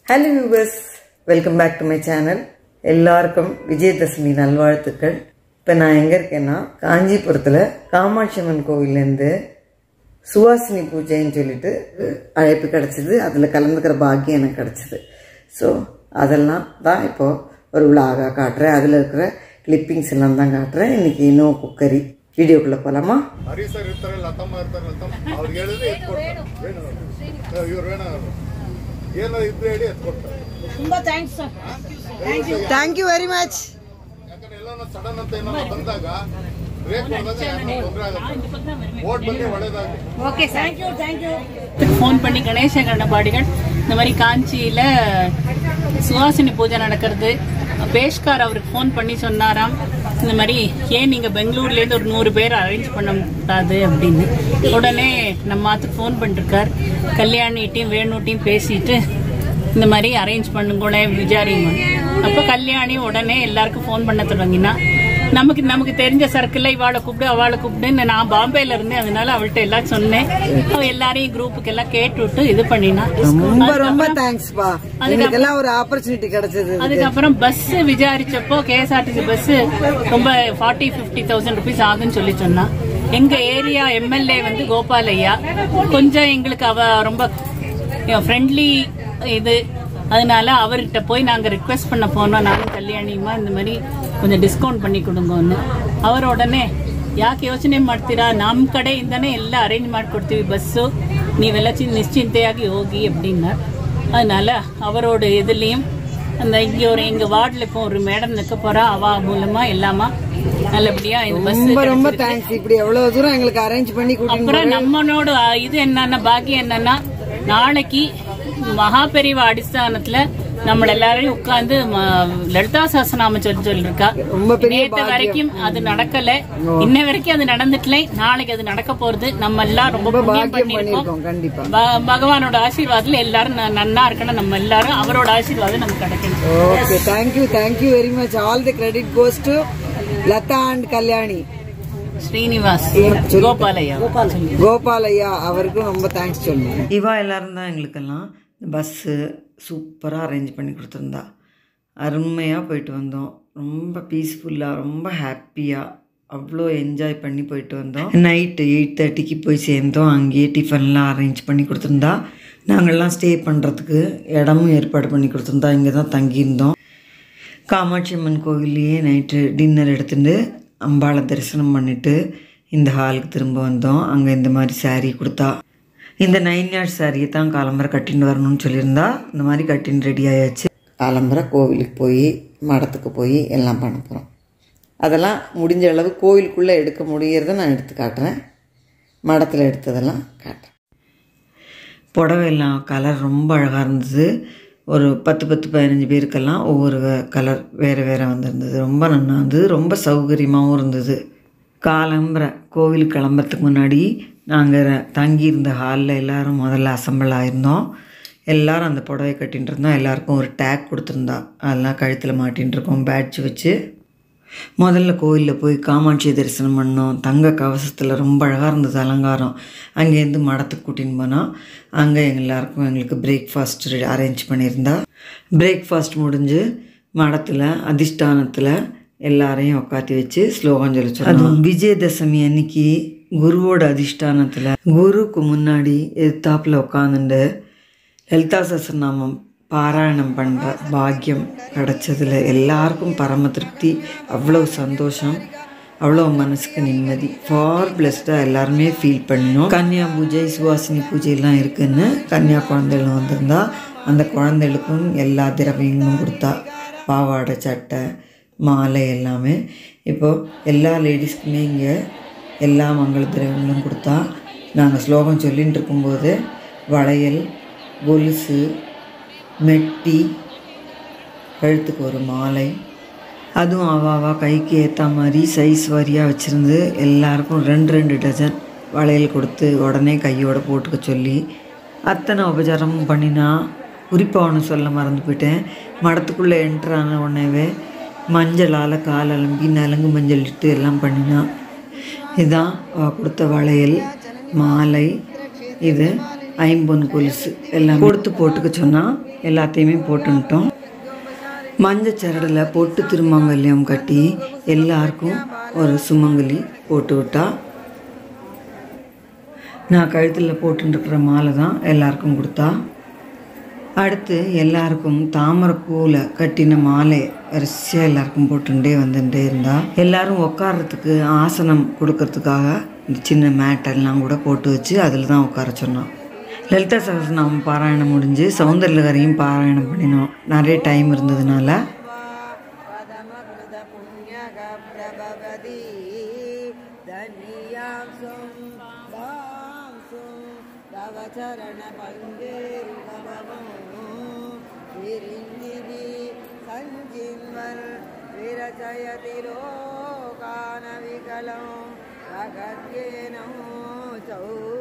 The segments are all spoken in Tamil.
hello viewers welcome back to my channel எல்லாருக்கும் விஜயதசமி நல்வாழ்த்துக்கள் இப்போ நான் எங்கே இருக்கேன்னா காஞ்சிபுரத்தில் காமாட்சி அம்மன் கோவில்லேருந்து சுவாசினி பூஜைன்னு சொல்லிட்டு அழைப்பு கிடச்சிது அதில் கலந்துக்கிற பாக்கியம் எனக்கு கிடச்சிது ஸோ அதெல்லாம் தான் இப்போது ஒரு விழாக காட்டுறேன் அதில் இருக்கிற கிளிப்பிங்ஸ் எல்லாம் தான் காட்டுறேன் இன்னைக்கு இன்னும் குக்கரி வீடியோக்குள்ளே போகலாமா ಹರಿ ಸರ್ ಇರ್ತಾರೆ ಲತಮ್ಮ ಇರ್ತಾರೆ ಲತಮ್ಮ ಅವ್ರಿಗೆ ಹೇಳಿದ್ರೆ ಎತ್ಕೊಡ್ತಾರೆ ವೇಣು ಇವ್ರು ವೇಣ ಏನೋ ಇದ್ದು ಹೇಳಿ ಎತ್ಕೊಡ್ತಾರೆ ತುಂಬಾ thanks sir thank you very much ಯಾಕಂದ್ರೆ ಎಲ್ಲಾನು ಸಡನ್ ಅಂತ ಏನೋ ಬಂದಾಗ ಬ್ರೇಕ್ ಹೊಡೆದಾಗ ಯಾರಿಗೂ ತೊಂದರೆ ಆಗುತ್ತೆ ಓಟ್ ಬಂದು ಒಳ್ಳೇದಾಗಲಿ okay thank you thank you phone பண்ணி கணேச கண்டபாடிகள் இந்த மாதிரி காஞ்சியில சுவாசினி பூஜை நடக்கிறது பேஷ்கார் அவருக்கு ஃபோன் பண்ணி சொன்னாராம் இந்த மாதிரி ஏன் நீங்க பெங்களூர்ல இருந்து ஒரு நூறு பேர் அரேஞ்ச் பண்ண கூடாது அப்படின்னு உடனே நம்ம ஆத்துக்கு ஃபோன் பண்ணிருக்கார் கல்யாணிட்டையும் வேணுட்டையும் பேசிட்டு இந்த மாதிரி அரேஞ்ச் பண்ணுங்களேன் விசாரிங்க அப்ப கல்யாணி உடனே எல்லாருக்கும் ஃபோன் பண்ண தொடங்கினா நமக்கு நமக்கு தெரிஞ்ச சர்க்கிள்ல இவாளை கூப்பிடு அவளை கூப்பிடுன்னு நான் பாம்பேல இருந்தேன் அதனால அவள்கிட்ட எல்லாம் சொன்னேன் அவ எல்லாரையும் குரூப்புக்கு எல்லாம் கேட்டு விட்டு இது பண்ணினா ரொம்ப ரொம்ப தேங்க்ஸ்ப்பா எங்களுக்கெல்லாம் ஒரு ஆப்பர்ச்சுனிட்டி கிடைச்சது அதுக்கப்புறம் பஸ் விசாரிச்சப்போ கேஎஸ்ஆர்டிசி பஸ் ரொம்ப ஃபார்ட்டி பிப்டி தௌசண்ட் ருபீஸ் ஆகுன்னு சொல்லி சொன்னா எங்க ஏரியா எம்எல்ஏ வந்து கோபாலையா கொஞ்சம் எங்களுக்கு அவ ரொம்ப ஃப்ரெண்ட்லி இது அதனால அவர்கிட்ட போய் நாங்க ரிக்வெஸ்ட் பண்ண போனோம் நானும் கல்யாணியுமா இந்த மாதிரி கொஞ்சம் ಡಿಸ್ಕೌಂಟ್ பண்ணி கொடுங்கன்னு அவர் ಉடನೆ ಯಾಕೆ ಯೋಚನೆ ಮಾಡ್ತೀರಾ ನಮ್ಮ ಕಡೆಯಿಂದನೇ ಎಲ್ಲ ಅರೇಂಜ್ ಮಾಡಿಕೊಡ್ತೀವಿ ಬಸ್ಸು ನೀವೆಲ್ಲ சி நிಶ್ಚಿಂತೆಯಾಗಿ ಹೋಗಿ அப்படின்னார் அதனால அவரோட இதுலேயும் அந்த இங்கே ஒரு எங்கள் வார்டில் இப்போ ஒரு மேடம் நிற்க போகிறா அவா மூலமாக எல்லாமா நல்லபடியா இந்த பஸ் ரொம்ப ரொம்ப தேங்க்ஸ் இப்படி எவ்வளவு தூரம் எங்களுக்கு அரேஞ்ச் பண்ணி கூட்டிட்டு அப்புறம் நம்மளோட இது என்னன்னா பாக்கியம் என்னன்னா நாளைக்கு மகாபெரிவா அடிஸ்தானத்துல நம்ம எல்லாரையும் உட்கார்ந்து லலிதா சாசனாம சொல்லி சொல்லிருக்கா ரொம்ப பெரிய நேத்து வரைக்கும் அது நடக்கல இன்ன வரைக்கும் அது நடந்துட்டல நாளைக்கு அது நடக்க போறது நம்ம எல்லாம் ரொம்ப புண்ணியம் பாக்கியம் பண்ணிருக்கோம் பண்ணிருக்கோம் கண்டிப்பா ப- பகவானோட ஆசீர்வாதத்துல எல்லாரும் ந- நன்னா இருக்கணும் நம்ம எல்லாரும் அவரோட ஆசீர்வாதம் நமக்கு கிடைக்கணும் okay thank you thank you very much all the credit goes to Lata and Kalyani Srinivas Gopalaiah Gopalaiah அவருக்கும் ரொம்ப தேங்க்ஸ் சொல்லுங்க இவா எல்லாரும் தான் எங்களுக்கெல்லாம் பஸ்ஸு சூப்பராக அரேஞ்ச் பண்ணி கொடுத்துருந்தா அருமையாக போயிட்டு வந்தோம் ரொம்ப பீஸ்ஃபுல்லாக ரொம்ப ஹாப்பியாக அவ்வளோ என்ஜாய் பண்ணி போயிட்டு வந்தோம் நைட்டு எயிட் தேர்ட்டிக்கு போய் சேர்ந்தோம் அங்கேயே டிஃபன்லாம் அரேஞ்ச் பண்ணி கொடுத்துருந்தா நாங்கள்லாம் ஸ்டே பண்ணுறதுக்கு இடமும் ஏற்பாடு பண்ணி கொடுத்துருந்தா இங்கே தான் தங்கியிருந்தோம் காமாட்சி அம்மன் கோவில்லையே நைட்டு டின்னர் எடுத்துட்டு அம்பாளை தரிசனம் பண்ணிட்டு இந்த ஹாலுக்கு திரும்ப வந்தோம் அங்கே இந்த மாதிரி saree கொடுத்தா இந்த நைன் யார்ட் சாரியை தான் காலம்பரை கட்டின்னு வரணும்னு சொல்லியிருந்தா இந்த மாதிரி கட்டின்னு ரெடி ஆயாச்சு காலம்பரை கோவிலுக்கு போய் மடத்துக்கு போய் எல்லாம் பண்ண போகிறோம் அதெல்லாம் முடிஞ்ச அளவு கோவிலுக்குள்ளே எடுக்க முடியறத நான் எடுத்து காட்டுறேன் மடத்தில் எடுத்ததெல்லாம் காட்டுறேன் புடவையெல்லாம் கலர் ரொம்ப அழகாக இருந்தது ஒரு பத்து பத்து பதினஞ்சு பேருக்கெல்லாம் ஒவ்வொரு கலர் வேறு வேறு வந்திருந்தது ரொம்ப நல்லா இருந்தது ரொம்ப சௌகரியமாகவும் இருந்தது காலம்பரை கோவில் கிளம்புறதுக்கு முன்னாடி நாங்கள் தங்கியிருந்த ஹாலில் எல்லாரும் முதல்ல அசம்பிள் ஆயிருந்தோம் எல்லாரும் அந்த புடவை கட்டின்னு இருந்தோம் எல்லாருக்கும் ஒரு டேக் கொடுத்துருந்தா அதெல்லாம் கழுத்தில் மாட்டின்னு இருக்கோம் பேட்ச் வச்சு முதல்ல கோயிலில் போய் காமாட்சி தரிசனம் பண்ணோம் தங்க கவசத்தில் ரொம்ப அழகாக இருந்தது அலங்காரம் அங்கேருந்து மடத்துக்கு கூட்டின்னு போனோம் அங்கே எங்க எல்லாருக்கும் எங்களுக்கு பிரேக்ஃபாஸ்ட் அரேஞ்ச் பண்ணியிருந்தா பிரேக்ஃபாஸ்ட் முடிஞ்சு மடத்தில் அதிஷ்டானத்தில் எல்லாரையும் உட்காத்தி வச்சு ஸ்லோகம் சொல்லி சொன்னோம் விஜயதசமி அன்னைக்கு குருவோட அதிஷ்டானத்தில் குருக்கு முன்னாடி எதிர்த்தாப்பில் உட்காந்துட்டு லலிதா சஹஸ்ரநாமம் பாராயணம் பண்ணுற பாக்கியம் கிடைச்சதுல எல்லாருக்கும் பரம திருப்தி அவ்வளோ சந்தோஷம் அவ்வளோ மனசுக்கு நிம்மதி ஃபார் பிளஸ்டாக எல்லாருமே ஃபீல் பண்ணினோம் கன்னியா பூஜை சுவாசினி பூஜையெல்லாம் இருக்குன்னு கன்னியா குழந்தைகளும் வந்திருந்தா அந்த குழந்தைகளுக்கும் எல்லா திரவியங்களும் கொடுத்தா பாவாடை சட்டை மாலை எல்லாமே இப்போது எல்லா லேடிஸ்க்குமே இங்கே எல்லா மங்கள திரவியங்களும் கொடுத்தா நாங்கள் ஸ்லோகம் சொல்லின்னு இருக்கும்போது வளையல் கொலுசு மெட்டி கழுத்துக்கு ஒரு மாலை அதுவும் அவாவா கைக்கு ஏற்ற மாதிரி சைஸ் வாரியாக வச்சுருந்து எல்லாருக்கும் ரெண்டு ரெண்டு டஜன் வளையல் கொடுத்து உடனே கையோட போட்டுக்க சொல்லி அத்தனை உபச்சாரமும் பண்ணினா குறிப்பாக ஒன்று சொல்ல மறந்து போயிட்டேன் மடத்துக்குள்ளே என்ட்ரு ஆன உடனேவே மஞ்சளால் கால் அலம்பி நலங்கு மஞ்சள் இட்டு எல்லாம் பண்ணினா இதுதான் அவ கொடுத்த வளையல் மாலை இது ஐம்பொன் கொலுசு எல்லாம் கொடுத்து போட்டுக்க சொன்னால் எல்லாத்தையுமே போட்டுன்ட்டோம் மஞ்சள் சரடில் பொட்டு திருமங்கல்யம் கட்டி எல்லாருக்கும் ஒரு சுமங்கலி போட்டு விட்டா நான் கழுத்தில் போட்டுருக்கிற மாலை தான் எல்லாருக்கும் கொடுத்தா அடுத்து எல்லாருக்கும் தாமரைப்பூவில் கட்டின மாலை வரிசையாக எல்லாருக்கும் போட்டுட்டே வந்துட்டே இருந்தா எல்லாரும் உட்கார்றதுக்கு ஆசனம் கொடுக்கறதுக்காக இந்த சின்ன மேட்டெல்லாம் கூட போட்டு வச்சு அதில் தான் உட்கார சொன்னோம் லலிதா சகஸ்ரநாமம் பாராயணம் முடிஞ்சு சௌந்தர்யகரையும் பாராயணம் பண்ணினோம் நிறைய டைம் இருந்ததுனால पदमकृतपुण्यगप्रभवति धन्यां सुं वां सुं तव चरणपङ्गेरुगमो विरिञ्जिनि सञ्जिन्वर् विरचयति लोकानविकलं जगद्येनो चौ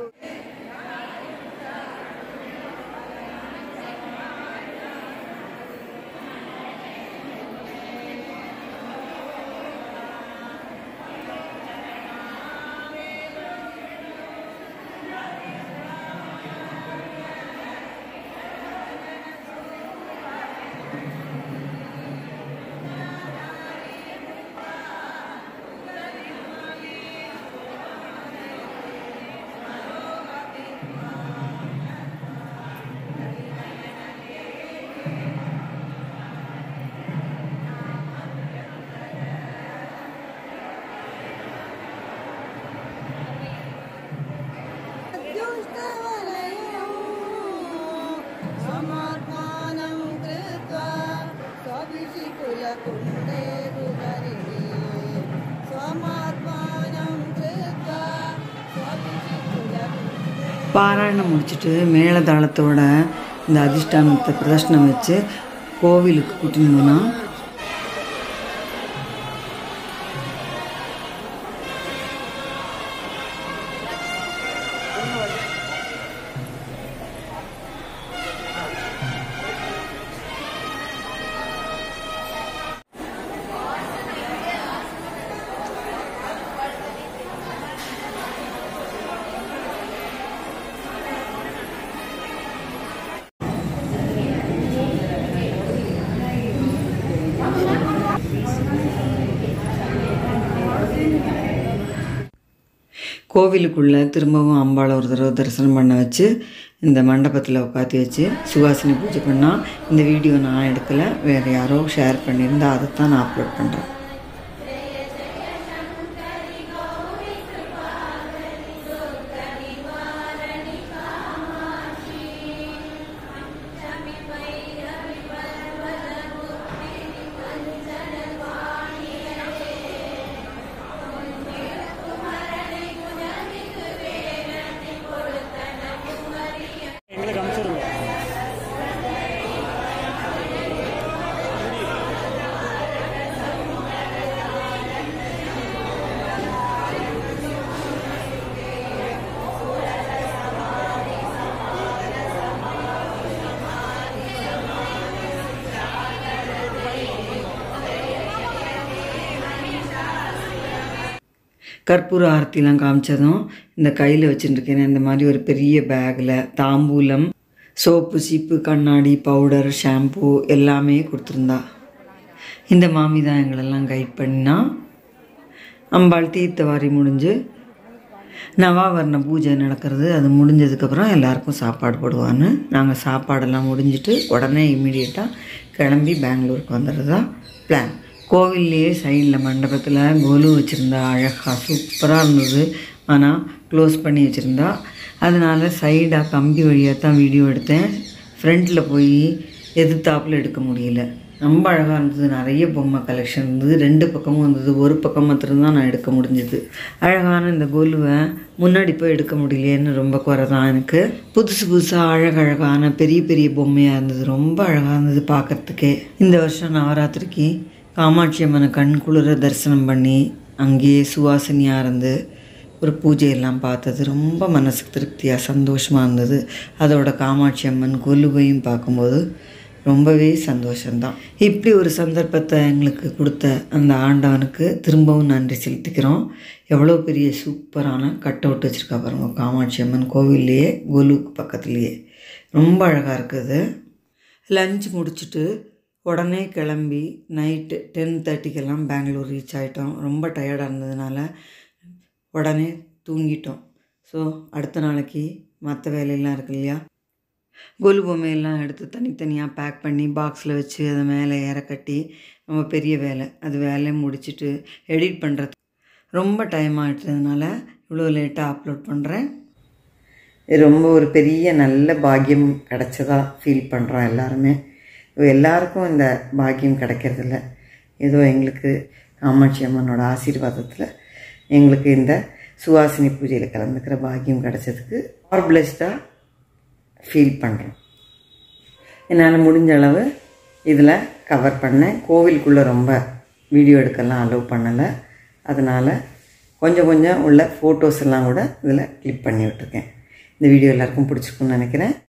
समात्मानं कृत्वा स्वभिषिकुलकुण्डे गुहरिणे स्वमात्मानं कृत्वा स्वभिषिकुलकुण्डे பாராயணம் முடிச்சுட்டு மேளதாளத்தோட இந்த அதிஷ்டானத்தை பிரதர்ஷனம் வச்சு கோவிலுக்கு கூட்டின்னு போனால் கோவிலுக்குள்ளே திரும்பவும் அம்பாளை ஒரு தடவை தரிசனம் பண்ண வச்சு இந்த மண்டபத்தில் உட்காத்தி வச்சு சுகாசினி பூஜை பண்ணால் இந்த வீடியோ நான் எடுக்கலை வேறு யாரோ ஷேர் பண்ணியிருந்தா அதை தான் நான் அப்லோட் பண்ணுறேன் கற்பூர ஆரத்திலாம் காமிச்சதும் இந்த கையில் வச்சுட்டுருக்கேன் இந்த மாதிரி ஒரு பெரிய பேக்கில் தாம்பூலம் சோப்பு சீப்பு கண்ணாடி பவுடர் ஷாம்பு எல்லாமே கொடுத்துருந்தா இந்த மாமி தான் எங்களெல்லாம் கைட் பண்ணினா அம்பாள் தீர்த்தவாரி முடிஞ்சு நவாவரண பூஜை நடக்கிறது அது முடிஞ்சதுக்கப்புறம் எல்லாருக்கும் சாப்பாடு போடுவான்னு நாங்கள் சாப்பாடெல்லாம் முடிஞ்சிட்டு உடனே இம்மிடியட்டாக கிளம்பி பெங்களூருக்கு வந்துடுறதா பிளான் கோவில்லையே சைடில் மண்டபத்தில் கொலு வச்சுருந்தா அழகாக சூப்பராக இருந்தது ஆனால் க்ளோஸ் பண்ணி வச்சுருந்தா அதனால் சைடாக கம்பி வழியாக தான் வீடியோ எடுத்தேன் ஃப்ரண்ட்டில் போய் எதிர்த்தாப்பில் எடுக்க முடியல ரொம்ப அழகாக இருந்தது நிறைய பொம்மை கலெக்ஷன் இருந்தது ரெண்டு பக்கமும் இருந்தது ஒரு பக்கம் மாத்திரம்தான் நான் எடுக்க முடிஞ்சது அழகான இந்த கொலுவை முன்னாடி போய் எடுக்க முடியலையேன்னு ரொம்ப குறை தான் எனக்கு புதுசு புதுசாக அழகழகான பெரிய பெரிய பொம்மையாக இருந்தது ரொம்ப அழகாக இருந்தது பார்க்கறதுக்கே இந்த வருஷம் நவராத்திரிக்கு காமாட்சி அம்மனை கண் குளிர தரிசனம் பண்ணி அங்கேயே சுவாசினியாக இருந்து ஒரு பூஜையெல்லாம் பார்த்தது ரொம்ப மனசுக்கு திருப்தியாக சந்தோஷமாக இருந்தது அதோட காமாட்சி அம்மன் கொலுவையும் பார்க்கும்போது ரொம்பவே சந்தோஷம்தான் இப்படி ஒரு சந்தர்ப்பத்தை எங்களுக்கு கொடுத்த அந்த ஆண்டவனுக்கு திரும்பவும் நன்றி செலுத்திக்கிறோம் எவ்வளோ பெரிய சூப்பரான கட் அவுட் வச்சுருக்கா பாருங்க காமாட்சி அம்மன் கோவில்லையே கோலுக்கு பக்கத்துலேயே ரொம்ப அழகாக இருக்குது லஞ்ச் முடிச்சுட்டு உடனே கிளம்பி நைட்டு டென் தேர்ட்டிக்கெல்லாம் பெங்களூர் ரீச் ஆகிட்டோம் ரொம்ப டயர்டாக இருந்ததுனால உடனே தூங்கிட்டோம் ஸோ அடுத்த நாளைக்கு மற்ற வேலையெல்லாம் இருக்கு இல்லையா கொலு பொம்மையெல்லாம் எடுத்து தனித்தனியாக பேக் பண்ணி பாக்ஸில் வச்சு அதை மேலே ஏற கட்டி ரொம்ப பெரிய வேலை அது வேலையை முடிச்சுட்டு எடிட் பண்ணுறது ரொம்ப டைம் ஆகிட்டதுனால இவ்வளோ லேட்டாக அப்லோட் பண்ணுறேன் இது ரொம்ப ஒரு பெரிய நல்ல பாக்கியம் கிடைச்சதா ஃபீல் பண்ணுறோம் எல்லாருமே எல்லாருக்கும் இந்த பாக்கியம் கிடைக்கிறதில்ல ஏதோ எங்களுக்கு காமாட்சி அம்மனோட ஆசீர்வாதத்தில் எங்களுக்கு இந்த சுவாசினி பூஜையில் கலந்துக்கிற பாக்கியம் கிடைச்சதுக்கு ஆர் பிளெஸ்டாக ஃபீல் பண்ணுறோம் என்னால் முடிஞ்ச அளவு இதில் கவர் பண்ணேன் கோவிலுக்குள்ளே ரொம்ப வீடியோ எடுக்கலாம் அலோவ் பண்ணலை அதனால் கொஞ்சம் கொஞ்சம் உள்ள ஃபோட்டோஸ் எல்லாம் கூட இதில் கிளிக் பண்ணி விட்டுருக்கேன் இந்த வீடியோ எல்லாருக்கும் பிடிச்சிருக்குன்னு நினைக்கிறேன்